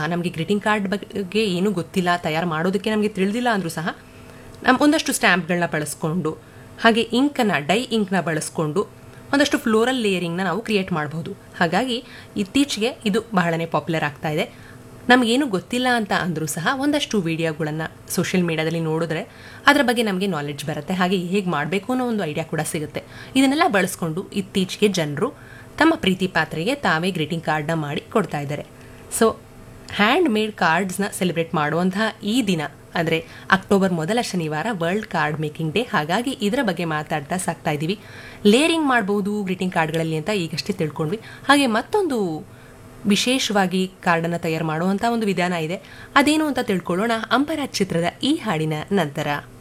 ನಮಗೆ greeting card ಬಗ್ಗೆ ಏನೂ ಗೊತ್ತಿಲ್ಲ ತಯಾರು ಮಾಡೋದಕ್ಕೆ ನಮಗೆ ತಿಳಿದಿಲ್ಲ ಅಂದರೂ ಸಹ ನಮ್ಮ ಒಂದಷ್ಟು ಸ್ಟ್ಯಾಂಪ್ಗಳನ್ನ ಬಳಸ್ಕೊಂಡು ಹಾಗೆ ಇಂಕನ್ನು ಡೈ ಇಂಕ್ನ ಬಳಸ್ಕೊಂಡು ಒಂದಷ್ಟು ಫ್ಲೋರಲ್ ಲೇಯರಿಂಗ್ನ ನಾವು ಕ್ರಿಯೇಟ್ ಮಾಡಬಹುದು ಹಾಗಾಗಿ ಇತ್ತೀಚೆಗೆ ಇದು ಬಹಳನೇ ಪಾಪ್ಯುಲರ್ ಆಗ್ತಾ ಇದೆ ನಮಗೇನು ಗೊತ್ತಿಲ್ಲ ಅಂತ ಅಂದರೂ ಸಹ ಒಂದಷ್ಟು ವಿಡಿಯೋಗಳನ್ನು ಸೋಷಿಯಲ್ ಮೀಡಿಯಾದಲ್ಲಿ ನೋಡಿದ್ರೆ ಅದರ ಬಗ್ಗೆ ನಮಗೆ ನಾಲೆಡ್ಜ್ ಬರುತ್ತೆ ಹಾಗೆ ಹೇಗೆ ಮಾಡಬೇಕು ಅನ್ನೋ ಒಂದು ಐಡಿಯಾ ಕೂಡ ಸಿಗುತ್ತೆ ಇದನ್ನೆಲ್ಲ ಬಳಸ್ಕೊಂಡು ಇತ್ತೀಚೆಗೆ ಜನರು ತಮ್ಮ ಪ್ರೀತಿ ಪಾತ್ರೆಗೆ ತಾವೇ ಗ್ರೀಟಿಂಗ್ ಕಾರ್ಡ್ನ ಮಾಡಿ ಕೊಡ್ತಾ ಇದ್ದಾರೆ ಸೊ ಹ್ಯಾಂಡ್ ಮೇಡ್ ಕಾರ್ಡ್ಸ್ನ ಸೆಲೆಬ್ರೇಟ್ ಮಾಡುವಂತಹ ಈ ದಿನ ಅಂದರೆ ಅಕ್ಟೋಬರ್ ಮೊದಲ ಶನಿವಾರ ವರ್ಲ್ಡ್ ಕಾರ್ಡ್ ಮೇಕಿಂಗ್ ಡೇ ಹಾಗಾಗಿ ಇದರ ಬಗ್ಗೆ ಮಾತಾಡ್ತಾ ಸಾಕ್ತಾ ಇದ್ದೀವಿ ಲೇರಿಂಗ್ ಮಾಡ್ಬೋದು ಗ್ರೀಟಿಂಗ್ ಕಾರ್ಡ್ಗಳಲ್ಲಿ ಅಂತ ಈಗಷ್ಟೇ ತಿಳ್ಕೊಂಡ್ವಿ ಹಾಗೆ ಮತ್ತೊಂದು ವಿಶೇಷವಾಗಿ ಕಾರ್ಡನ್ನು ತಯಾರು ಮಾಡುವಂಥ ಒಂದು ವಿಧಾನ ಇದೆ ಅದೇನು ಅಂತ ತಿಳ್ಕೊಳ್ಳೋಣ ಅಂಬರಾಜ್ ಚಿತ್ರದ ಈ ಹಾಡಿನ ನಂತರ